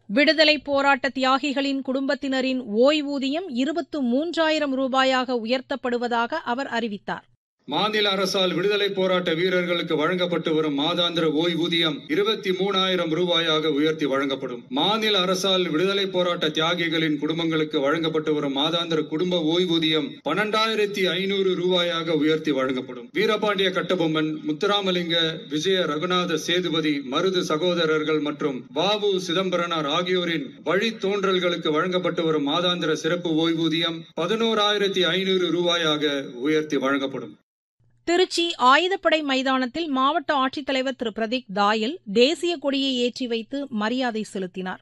விடுதலை போராட்ட தியாகிகளின் குடும்பத்தினரின் ஓய்வூதியம் இருபத்து மூன்றாயிரம் ரூபாயாக உயர்த்தப்படுவதாக அவர் அறிவித்தார் மாநில அரசால் விடுதலை போராட்ட வீரர்களுக்கு வழங்கப்பட்டு வரும் மாதாந்திர ஓய்வூதியம் இருபத்தி மூணாயிரம் ரூபாயாக உயர்த்தி வழங்கப்படும் மாநில அரசால் விடுதலை போராட்ட தியாகிகளின் குடும்பங்களுக்கு வழங்கப்பட்டு வரும் மாதாந்திர குடும்ப ஓய்வூதியம் பன்னெண்டாயிரத்தி ஐநூறு ரூபாயாக உயர்த்தி வழங்கப்படும் வீரபாண்டிய கட்டபொம்மன் முத்துராமலிங்க விஜய ரகுநாத சேதுபதி மருது சகோதரர்கள் மற்றும் வாவு சிதம்பரனார் ஆகியோரின் வழித்தோன்றல்களுக்கு வழங்கப்பட்டு வரும் மாதாந்திர சிறப்பு ஓய்வூதியம் பதினோராயிரத்தி ஐநூறு ரூபாயாக உயர்த்தி வழங்கப்படும் திருச்சி ஆயுதப்படை மைதானத்தில் மாவட்ட ஆட்சித்தலைவர் திரு பிரதீக் தாயல் தேசிய கொடியை ஏற்றி வைத்து மரியாதை செலுத்தினார்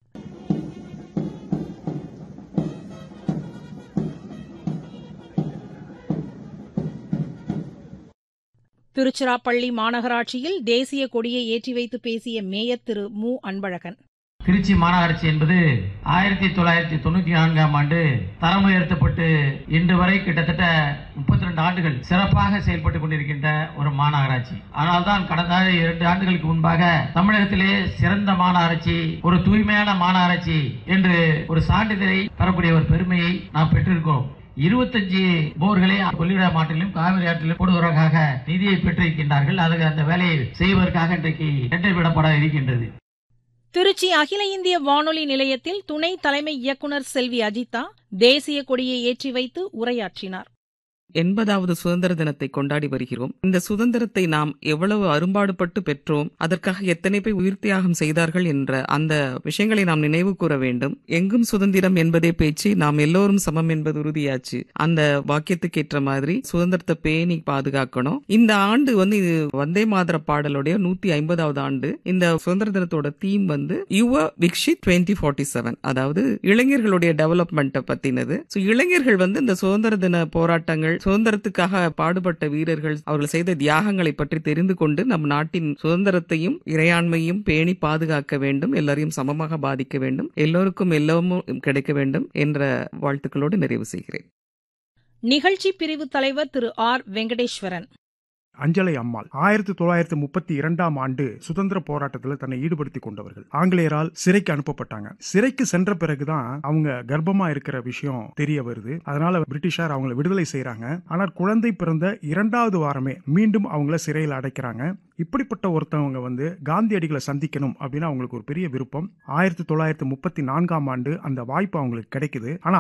திருச்சிராப்பள்ளி மாநகராட்சியில் தேசிய கொடியை ஏற்றி வைத்து பேசிய மேயர் திரு மு அன்பழகன் திருச்சி மாநகராட்சி என்பது ஆயிரத்தி தொள்ளாயிரத்தி தொண்ணூத்தி நான்காம் ஆண்டு தரம் உயர்த்தப்பட்டு இன்று வரை கிட்டத்தட்ட முப்பத்தி ரெண்டு ஆண்டுகள் சிறப்பாக செயல்பட்டு கொண்டிருக்கின்ற ஒரு மாநகராட்சி ஆனால்தான் கடந்த இரண்டு ஆண்டுகளுக்கு முன்பாக தமிழகத்திலே சிறந்த மாநகராட்சி ஒரு தூய்மையான மாநகராட்சி என்று ஒரு சான்றிதழை தரக்கூடிய ஒரு பெருமையை நாம் பெற்றிருக்கிறோம் இருபத்தஞ்சு போர்களை கொள்ளிட மாட்டிலும் காவிரி ஆற்றிலும் போடுவதற்காக நிதியை பெற்றிருக்கின்றார்கள் அதுக்கு அந்த வேலையை செய்வதற்காக இன்றைக்கு டெண்டர் விடப்பட இருக்கின்றது திருச்சி அகில இந்திய வானொலி நிலையத்தில் துணை தலைமை இயக்குநர் செல்வி அஜிதா தேசிய கொடியை ஏற்றி வைத்து உரையாற்றினார் எண்பதாவது சுதந்திர தினத்தை கொண்டாடி வருகிறோம் இந்த சுதந்திரத்தை நாம் எவ்வளவு அரும்பாடுபட்டு பெற்றோம் அதற்காக எத்தனை பேர் உயிர் தியாகம் செய்தார்கள் என்ற அந்த விஷயங்களை நாம் நினைவு கூற வேண்டும் எங்கும் சுதந்திரம் என்பதே பேச்சு நாம் எல்லோரும் சமம் என்பது உறுதியாச்சு அந்த வாக்கியத்துக்கு ஏற்ற மாதிரி சுதந்திரத்தை பேணி பாதுகாக்கணும் இந்த ஆண்டு வந்து இது வந்தே மாதர பாடலுடைய நூத்தி ஐம்பதாவது ஆண்டு இந்த சுதந்திர தினத்தோட தீம் வந்து Yuva Viksit twenty forty seven அதாவது இளைஞர்களுடைய டெவலப்மெண்ட்டை பத்தினது ஸோ இளைஞர்கள் வந்து இந்த சுதந்திர தின போராட்டங்கள் சுதந்திரத்துக்காக பாடுபட்ட வீரர்கள் அவர்கள் செய்த தியாகங்களை பற்றி தெரிந்து கொண்டு நம் நாட்டின் சுதந்திரத்தையும் இறையாண்மையும் பேணி பாதுகாக்க வேண்டும் எல்லாரையும் சமமாக பாதிக்க வேண்டும் எல்லோருக்கும் எல்லாமும் கிடைக்க வேண்டும் என்ற வாழ்த்துக்களோடு நிறைவு செய்கிறேன் நிகழ்ச்சி பிரிவு தலைவர் திரு ஆர் வெங்கடேஸ்வரன் அஞ்சலை அம்மாள் ஆயிரத்தி தொள்ளாயிரத்தி முப்பத்தி இரண்டாம் ஆண்டு சுதந்திர போராட்டத்தில் தன்னை ஈடுபடுத்தி கொண்டவர்கள் ஆங்கிலேயரால் சிறைக்கு அனுப்பப்பட்டாங்க சிறைக்கு சென்ற பிறகுதான் அவங்க கர்ப்பமா இருக்கிற விஷயம் தெரிய வருது அதனால பிரிட்டிஷார் அவங்களை விடுதலை செய்யறாங்க ஆனால் குழந்தை பிறந்த இரண்டாவது வாரமே மீண்டும் அவங்கள சிறையில் அடைக்கிறாங்க இப்படிப்பட்ட ஒருத்தவங்க வந்து காந்தியடிகளை சந்திக்கணும் அப்படின்னு அவங்களுக்கு ஒரு பெரிய விருப்பம் ஆயிரத்தி தொள்ளாயிரத்தி முப்பத்தி நான்காம் ஆண்டு அந்த வாய்ப்பு அவங்களுக்கு கிடைக்குது ஆனா